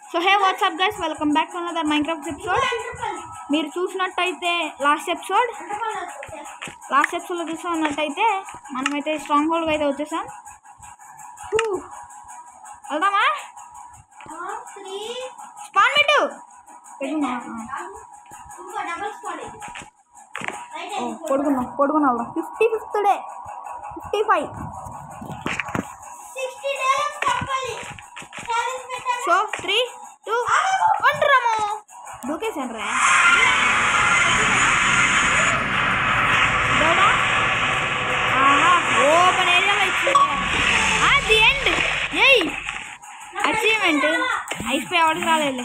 So hey what's up guys welcome back to another Minecraft episode మీరు చూసినట్టయితే last episode last ఎపిసోడ్లో చూసుకున్నట్టయితే మనమైతే స్ట్రాంగ్ హోల్డ్గా అయితే వచ్చేసాం హూ. వెళ్దామా స్పాన్ పెట్టు పెట్టుకున్నా పొడుకున్నాం పొడుకున్నా వెళ్దాం fifty fifth day fifty five so three two one రమో దూకేసాను రా ఓపెన్ ఏరియాలో ఇచ్చింది ది ఎండ్ ఏయ్ అచీవ్మెంట్ అయిపోయి ఎవరికి రాలేదు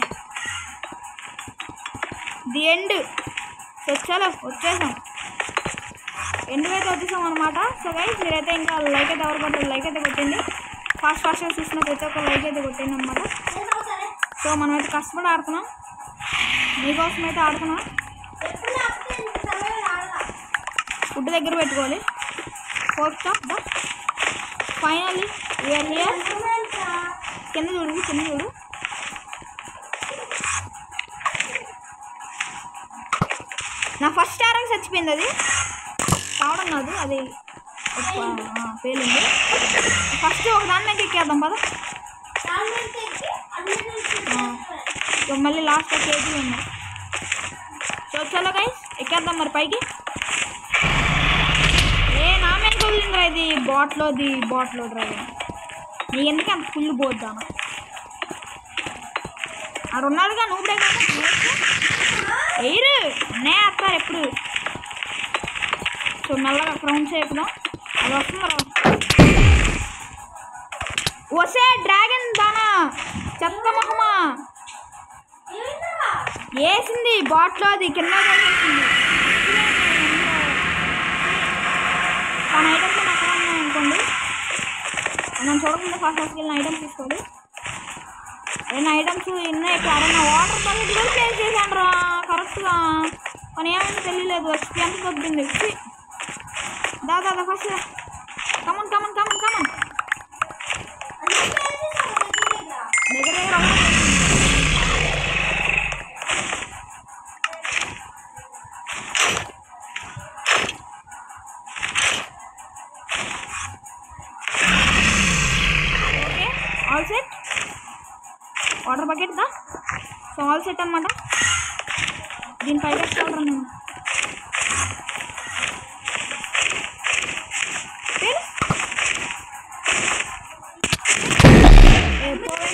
ది ఎండ్ సో చలో వచ్చేసాం ఎండ్ అయితే వచ్చేసాం అనమాట సో గైస్ మీరైతే ఇంకా లైక్ అయితే ఎవరు కొట్టారు లైక్ అయితే కొట్టండి ఫాస్ట్ ఫాస్ట్గా చూసిన ప్రతి ఒక్క లైక్ అయితే కొట్టండి అనమాట సో మనమైతే కష్టపడి ఆడుతున్నాం మీకోసం అయితే ఆడుతున్నాం ఫుడ్ దగ్గర పెట్టుకోవాలి ఫోర్త్ స్టాప్ దా ఫైనల్లీ వీఆర్ హియర్ కింద చూడు కింద చూడు నా ఫస్ట్ ఆరం చచ్చిపోయింది అది కావడం కాదు అది ఒక, ఆ, పేలింది ఫస్ట్ ఒక దాని మీద ఎక్కేద్దాం పద ఇక మళ్ళీ లాస్ట్ కేజీ ఉంది సో చలో గైస్ ఎక్కేద్దాం మరి పైకి ఏ నా మీద తగిలిందిరా ఇది బాట్లోది బాట్లో డ్రైవర్ నీ ఎందుకు అంత ఫుల్ పోద్దాను ఆడ ఉన్నాడుగా నువ్వుడే కదా ఎయిరు అన్నే వేస్తారు ఎప్పుడు సో మెల్లగా క్రౌండ్ చేపుదాం అది వస్తుంది రా. వసే డ్రాగన్ దానా చెత్త మొహమా వేసింది బాట్లో అది కింద వేసింది తన ఐటమ్స్ అక్కడ ఉన్నాయనుకోండి మనం చూడకుండా ఫాస్ట్ ఫాస్ట్కి వెళ్ళిన ఐటమ్స్ తీసుకోవాలి ఏదైనా ఐటమ్స్ ఎన్నో ఎక్కడన్నా వాటర్ బాటిల్ కూడా ప్లేస్ చేశాను రా కరెక్ట్గా కానీ ఏమైందో తెలియలేదు వచ్చి ఎంత దొబ్బింది ఛీ. దా దా దా first come on come on come on come on దగ్గర దగ్గర అవ్వలేదు. Okay all set water bucket దా సో ఆల్ సెట్ అనమాట దీని పైకి వేసుకోవాలి నేను పేరు? ఏ, పోవే.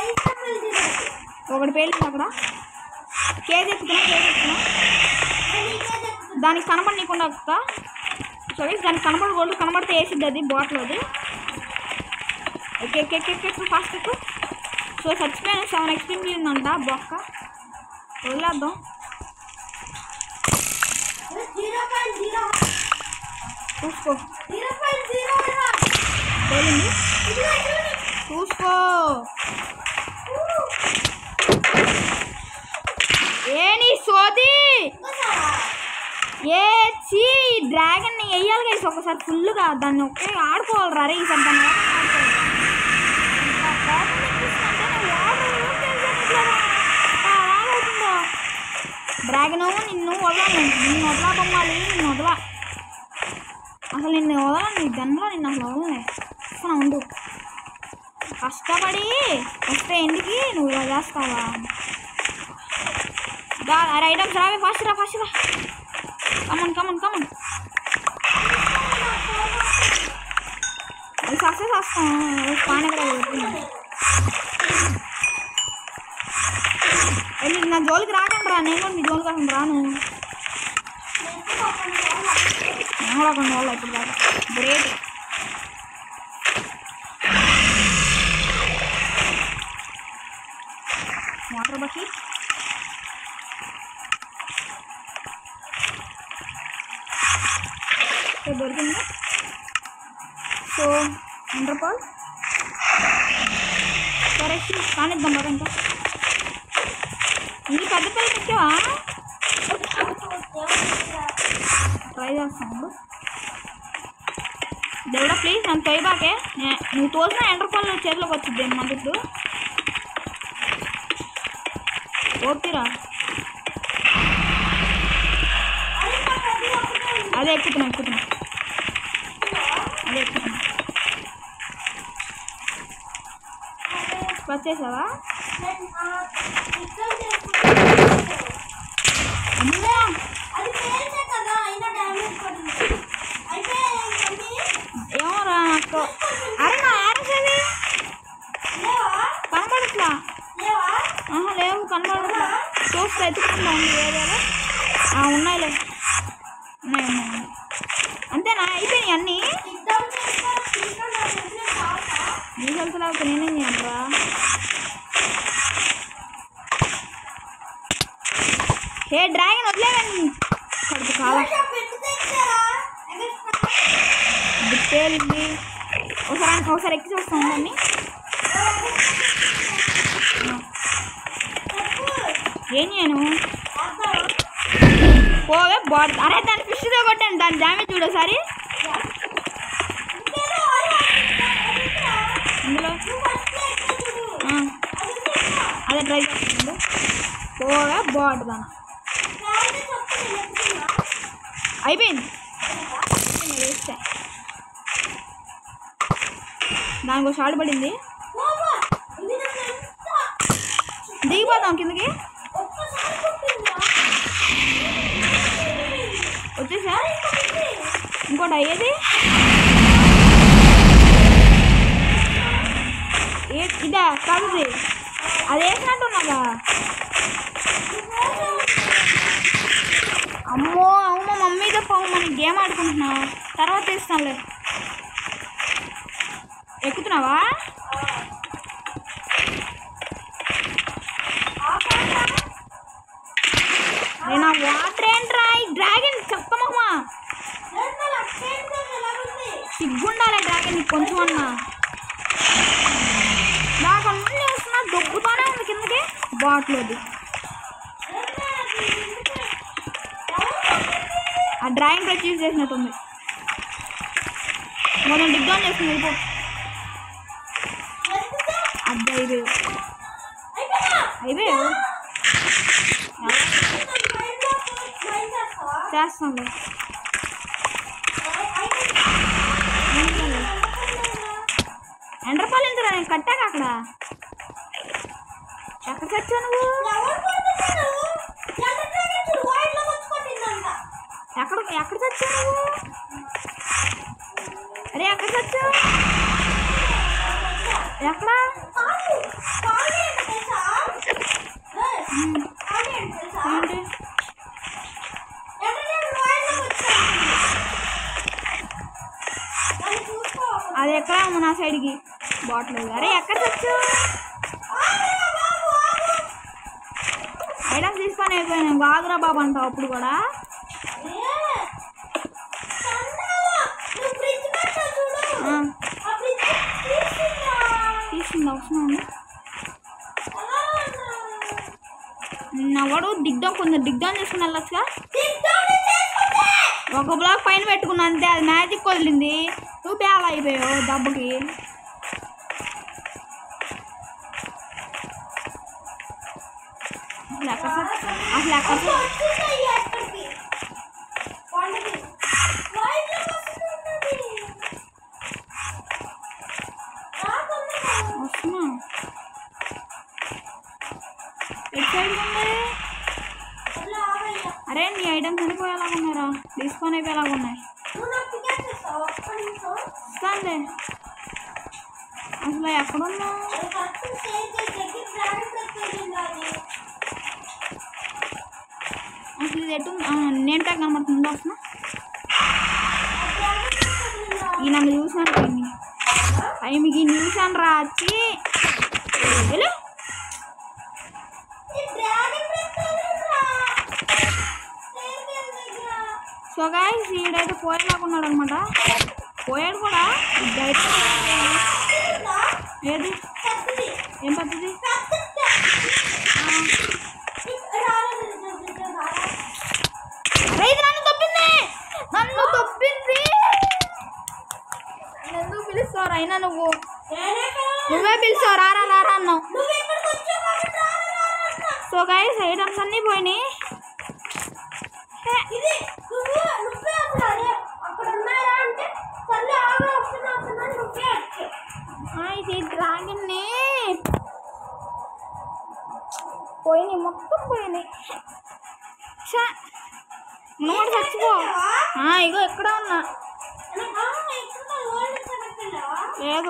ఒకటి పేలింది అక్కడ కేజీ ఎత్తుకున్నా కేజీ ఎత్తుకున్నా దానికి కనపడనీకుండా వస్తా సో guys, దానికి కనపడకూడదు కనబడితే వేసిద్ది అది బాటిల్ అది okay okay okay okay fast ఎక్కు సో చచ్చిపోయాను సెవెన్ ఎక్స్పీరియన్స్ మిగిలిందంట బొక్క వదిలేద్దాం చూసుకో పేలింది చూసుకో ఏ నీ సోది ఏ చీ డ్రాగన్ వేయాలి గైస్ ఒకసారి ఫుల్గా దాన్ని ఒకే ఆడుకోవాలి రా రే ఈసారి దాన్ని ఆడుకోవాలి. ఇంకా కోపం తెప్పిస్తుంటే వాటర్ యూజ్ చేసేది ఇట్లా రా. ఆ, అలాగవుతుందో డ్రాగన్ నిన్ను వదలను నిన్ను వదలా బొమ్మాలి నిన్ను వదలా అసలు నిన్ను వదలను నీ జన్మలో నిన్ను అసలు వదలలే అసలు ఉండు కష్టపడి వస్తే ఎందుకు నువ్వు ఇలా చేస్తావా దా అరే ఐటమ్స్ రావే ఫాస్ట్ రా ఫాస్ట్ రా కమన్ కమన్ కమన్ అది సక్సెస్ వస్తాం పాన కూడా పెడుతున్నాను వెళ్ళి నా జోలికి రాకండి రా నేను కూడా మీ జోలికి అసలు రాను నేను కూడా కొన్ని వాళ్ళు ఇప్పుడు దాకా గ్రేట్ వాటర్ బకెట్ సో దొరికింది సో అండర్ పాల్ సరే కానిద్దాం మరి ఇంకా ఇది పెద్ద పిల్లలు తెచ్చావా ట్రై చేస్తాను దేవుడా ప్లీజ్ నన్ను తొయ్యబాకే నే- నువ్వు తోసిన ఎంటర్ పాల్ చేతిలోకి వచ్చింది మన ఇప్పుడు ఓపిరా అదే ఎక్కుతున్నా ఎక్కుతున్నా అదే ఎక్కుతున్నా వచ్చేసావా అమ్మో అది పేల్చే కదా అయినా డ్యామేజ్ పడింది అయితే ఏంటండి ఏమోరా నాకు అరే నా యారస్ ఏది లేవా కనబడట్లా లేవా ఆహా లేవు కనబడట్లా చూస్తే ఎత్తుకుంటా ఉంది ఏరియాలో ఆ, ఉన్నాయిలే ఉన్నాయి ఉన్నాయి ఉన్నాయి. అంతేనా అయిపోయినాయి అన్నీ సిద్ధం చేస్తా సీక్రెట్ నా దగ్గర కావా నీ హెల్త్ లేకపోతే నేనేం చేయనురా హే డ్రాగన్ వదిలేవండి కడుపు కాల పెట్టు తెచ్చారా ఎక్కడ బిట్టేలింది ఒకసారి ఒకసారి ఎక్కి చూస్తాం దాన్ని ఏం చేయను పోవే బాడ్ అరే దాన్ని ఫిష్తో కొట్టాను దాని డ్యామేజ్ చూడు ఒకసారి ఇందులో ఆ, అదే ట్రై చేస్తుంది పోవే బాడ్ దాని అయిపోయింది వేస్తే దానికి ఒక షాట్ పడింది దిగిపోదాం కిందకి వచ్చేసా ఇంకోటి అయ్యేది ఏ ఇదా కాదు అది వేసినట్టున్నాగా అమ్మో అమ్మ మమ్మీతో పోవు మనం గేమ్ ఆడుకుంటున్నావు తర్వాత తీస్తానులే ఎక్కుతున్నావా నేను ఆ వాటర్ ఏంట్రా ఈ డ్రాగన్ చెప్తామమ్మా సిగ్గుండాలి డ్రాగన్ నీకు కొంచెం అన్నా నాకు అన్నీ వస్తున్నా దొబ్బుతానే ఉంది కిందకి బాటిల్ అది ఆ డ్రాయింగ్ ప్రెస్ యూజ్ చేసినట్టుంది మనం డిగ్గాన్ చేస్తుంది వెళ్ళిపో అద్దె అయిపోయి అయిపోయి చేస్తాను ఎండ్రపాలు ఎందుకు నేను కట్టాక అక్కడ ఎక్కడ చచ్చావు నువ్వు ఎక్కడ ఎక్కడ చచ్చావు నువ్వు అరే ఎక్కడ చచ్చావు ఎక్కడ ఉమ్, ఏంటి అది ఎక్కడ ఉంది నా సైడ్కి బాటిల్ అది. అరే ఎక్కడ చచ్చావు ఐటమ్స్ తీసుకొని అయిపోయాను వాగురా బాబు అంటావు అప్పుడు కూడా ఆ, తీసుకుంది అవసరం ఉంది నవ్వడు దిగ్దాం కొంచెం దిగ్దాం చేసుకుని వెళ్ళొచ్చుగా ఒక బ్లాక్ పైన పెట్టుకున్నా అంతే అది మ్యాజిక్ వదిలింది నువ్వు పేల అయిపోయావు దెబ్బకి అసలు ఎక్కడ సచ్- అసలు ఎక్కడ సచ్- వస్తున్నా ఎటు సైడ్ ఉంది అరే నీ ఐటమ్స్ చనిపోయేలాగా ఉన్నారా డిస్కౌంట్ అయిపోయేలాగా ఉన్నాయి ఇస్తానులే అసలు ఎక్కడున్నా అసలు ఇది ఎటు ఆ, నేను ట్యాగ్ కనబడుతుంది వస్తున్నా ఈ నన్ను చూసాను టైమి టైంకి చూసాను రా వచ్చి వెళ్ళు సో గాయస్ ఈడైతే పోయేలాగా ఉన్నాడు అనమాట పోయాడు కూడా ఇద్దరైతే ఏది ఏం పద్ధతి రైతు నన్ను తప్పింది నన్ను తప్పింది నన్ను ఎందుకు పిలుస్తావు అయినా నువ్వు నువ్వే పిలిచావు రారా రారా అన్నావు సో సో గైస్ ఐటమ్స్ అన్నీ పోయినాయి హే, ఇది నువ్వు నువ్వే అసలు అరే అక్కడ ఉన్నాయా అంటే సర్లే ఆగా వస్తున్నా వస్తున్నా అని నువ్వే వచ్చావు ఆ, ఇది డ్రాగన్ని పోయినాయి మొత్తం పోయినాయి ఛా, నువ్వు కూడా చచ్చిపో ఆ, ఇగో ఎక్కడ ఉన్నా ఇక్కడ ఓల్డ్ చదవలేవా లేదు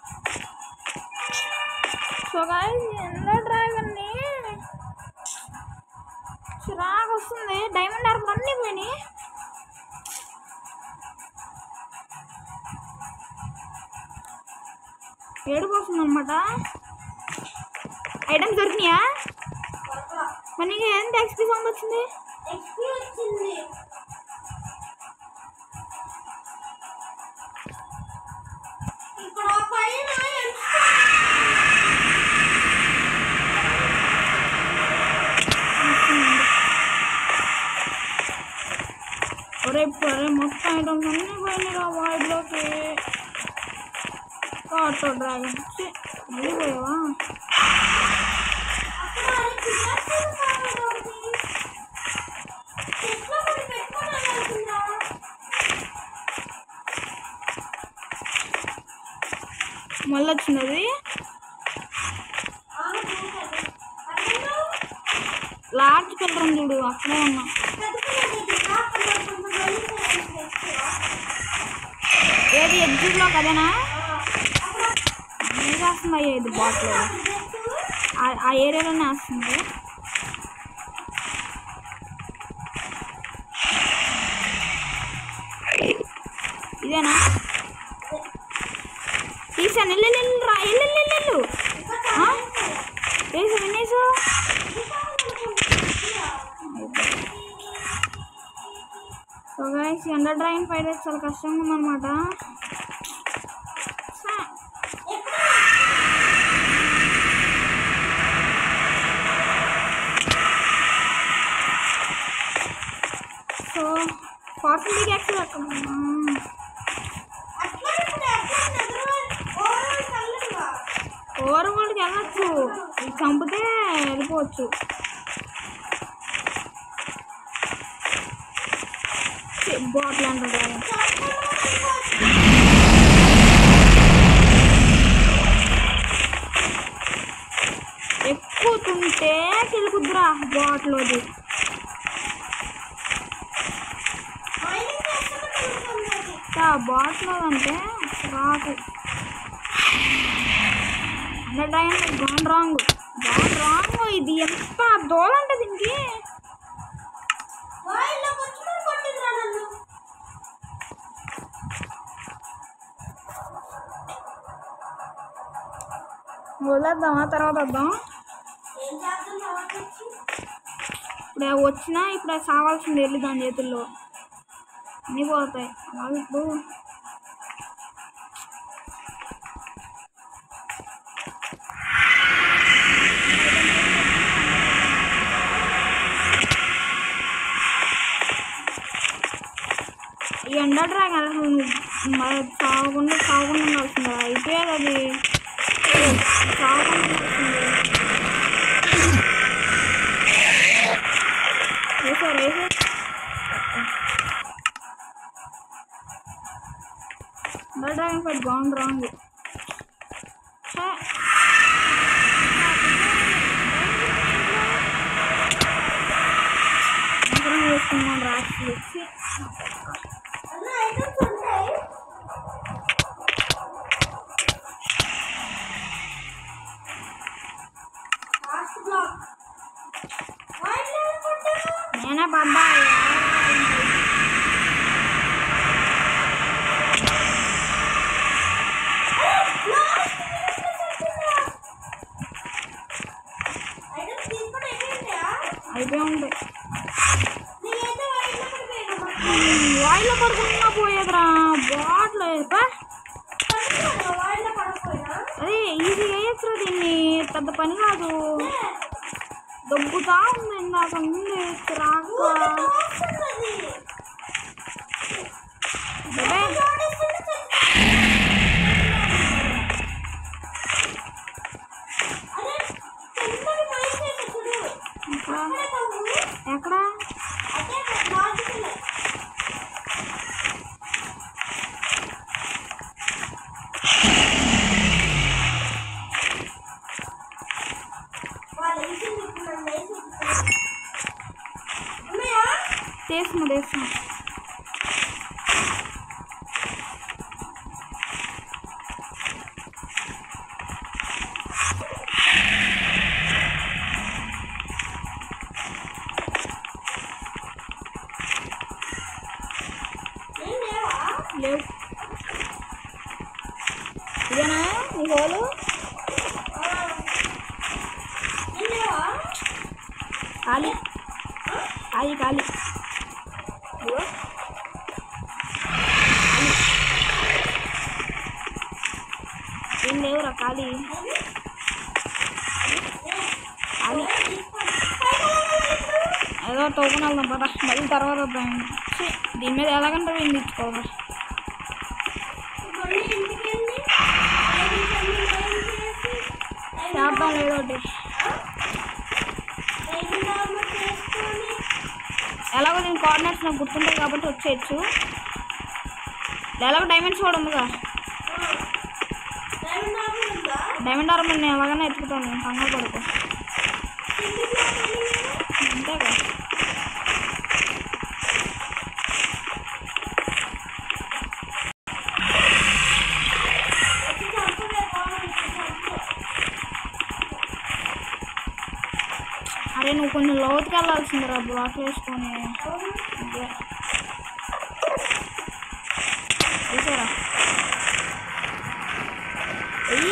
సో గాయస్ ఎల్లో డ్రాగన్ని చిరాకు వస్తుంది డైమండ్ ఆర్మర్ అన్నీ పోయినాయి ఏడుపు వస్తుంది అనమాట ఐటమ్స్ దొరికినాయా మరి నీకు ఎంత ఎక్స్పీ సౌండ్ వచ్చింది ఎక్స్పీ వచ్చింది ఇక్కడ పైన ఒరే ఒరే మొత్తం ఐటమ్స్ అన్నీ పోయినాయి రా వాయిడ్లోకి ఆటో డ్రాగన్ ఛీ, మళ్ళీ పోయావా అక్కడ అది చిన్నప్పుడు కావాలి ఒకటి. చెట్లో ఒకటి పెట్టుకోవాలనుకుందా? మళ్ళీ వచ్చింది అది ఆమె చూశాడు. అదేంటో లార్జ్ కలర్ చూడు అక్కడే ఉన్నా పెద్దపిల్ల దగ్గర అక్కడ కొంచెం వెళ్ళి చేస్తావా? ఏది ఎగ్జిట్లో కదేనా ఆ, అక్కడ ఏం చేస్తుంది అయ్యా ఇది బాటిల్ చేస్తూ ఆ- ఆ ఏరియాలోనే వస్తుంది ఇదేనా తీసాను వెళ్ళు వెళ్ళు, వెళ్ళు రా వెళ్ళు వెళ్ళు, వెళ్ళు ఇంకా ఆ? కావాలి. వేసు వినేసు so guys ender dragon fight అయితే చాలా కష్టంగా ఉందన్నమాట ఛా. సో ఫార్టీ గ్యాక్స్ అట్లా ఇప్పుడు అట్లా నగరం ఓవరాల్ కళ్ళుగా. ఓవర్ వరల్డ్కి వెళ్ళచ్చు ఇది చంపితే వెళ్ళిపోవచ్చు బాటిల్ అంటారు ఎక్కువ తింటే కిలుకుద్దురా బాటిల్ది మైనింగ్ చేస్తున్న కలుగుతుంది అది. బాటిల్ అంటే రాకు అంటే గాన్ రాంగ్ గాన్ రాంగ్ ఇది ఎంత దోలంటే దీనికి వాయిల్లోకి వచ్చి మరి కొట్టిందిరా నన్ను. వదిలేద్దామా తర్వాత వద్దాం ఏం చేద్దాం తర్వాత వచ్చి? ఇప్పుడు అవి వచ్చినా ఇప్పుడు అవి సావాల్సింది వెళ్ళి దాని చేతుల్లో అన్నీ పోతాయి అలాగే ఇప్పుడు ఈ ఎండ డ్రాగన్ అసలు మరి సాగకుండా సాగకుండా ఉండాల్సింది అయిపోయేది అది సాగకుండా ఉండాల్సింది వేసారు వేసారు ఎండ డ్రాగన్ ఫైట్ బాగుంది రాంగ్ వేసుకున్నాం రాసి వచ్చి అన్న ఐటమ్స్ ఉంటాయి లాస్ట్ బ్లాక్ వాయిల్లో కొట్టారు నేనే పడ్డా ఐటమ్స్ తీసుకొని అయిపోయిందా అయిపోయి ఉంటాయి నేనైతే వాయిల్లో పడిపోయాను వాయిలో పడుకున్నా పోయేదిరా బాట్లు పా పడుకున్నాను వాయిల్లో పడకపోయినా అదే ఈజీగా వేయచ్చురా దీన్ని పెద్ద పని కాదు దొబ్బుతా ఉంది ఇందాక ముందు రాక వస్తున్నది బే అదే తెల్లవి మైక్ చూడు తీస్తున్నా తీస్తున్నా ఏం లేవా లేవు ఇదేనా నీ హోలు ఏం లేవా ఖాళీ ఖాళీ ఖాళీ ఇదిగో. ఏం లేవురా ఖాళీ ఖాళీ ఏదో టోకెన్ వెళ్దాం పద మళ్ళీ తర్వాత వద్దాం ఛీ, దీని మీద ఎలాగంటే ఏం తెచ్చుకోవాలి మళ్ళీ ఇంటికి వెళ్ళి ఐదు సందులు లైన్ చేసి చేద్దాం లేదో ఒకటి ఐదు నార్మల్ చేసుకొని ఎలాగో దీని కోఆర్డినేట్స్ నాకు గుర్తుంటాయి కాబట్టి వచ్చేయచ్చు ఎలాగో డైమండ్స్ కూడా ఉందిగా డైమండ్ నార్మల్ ఉందా డైమండ్ ఆర్మర్ నేను ఎలాగైనా ఎత్తుకుతాను కంగారు పడుకో కింది బ్లాక్ వెళ్ళి నేను అంతేగా వచ్చి చంపలే కావాలి చంపు అరే నువ్వు కొంచెం లోతుకి వెళ్ళాల్సిందిరా బ్లాక్ వేసుకొని అవును అదే. వేసారా ఎయ్యి.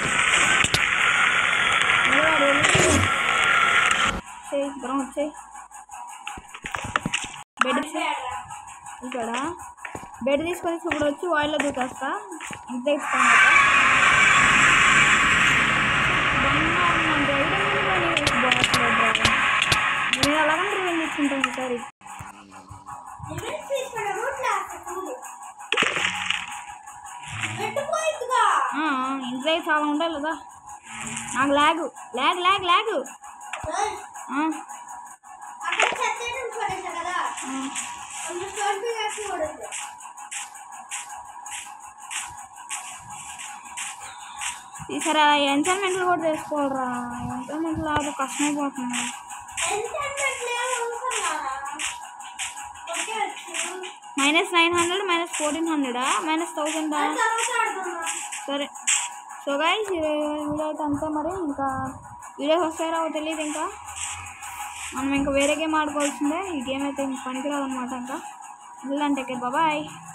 నిలబడు, నిలబడు. చేయి దూరం వచ్చేయి బెడ్ అంతేరా ఇక్కడ బెడ్ తీసుకొని ఇప్పుడు వచ్చి వాయిల్లో దూకేస్తా ఇంత ఇస్తాను నేను ఎలాగంటే రివెంజ్ తీసుకుంటాను ఈసారి రివెన్స్ తీసుకున్న రూట్ లాస్ట్ చూడు పెట్టుకోయిద్దుగా ఇంట్లో చాలా ఉండాలి కదా నాకు లాగు లాగ్ లాగ్ లాగు ఏయ్, ఆ, అక్కడ చెత్త పడేసా కదా ఆ. కొంచెం స్టోన్ వేసి పడేది ఈసారి ఎంటర్మెంట్లు కూడా చేసుకోవాలరా ఎంటర్మెంట్ లాగా కష్టమైపోతుంది ఎంటర్టైన్మెంట్ లేదు అవసరం okay minus nine hundred minus fourteen హండ్రెడా మైనస్ థౌజండా తర్వాత ఆడుకుందాం సరే సో గైస్ వీడియో అయితే అంతే మరి ఇంకా వీడియోస్ వస్తాయో రావో తెలియదు ఇంకా మనం ఇంకా వేరే గేమ్ ఆడుకోవాల్సిందే ఈ గేమ్ అయితే ఇంక పనికిరాదు అనమాట ఇంకా ఇల్లంటే బాబాయ్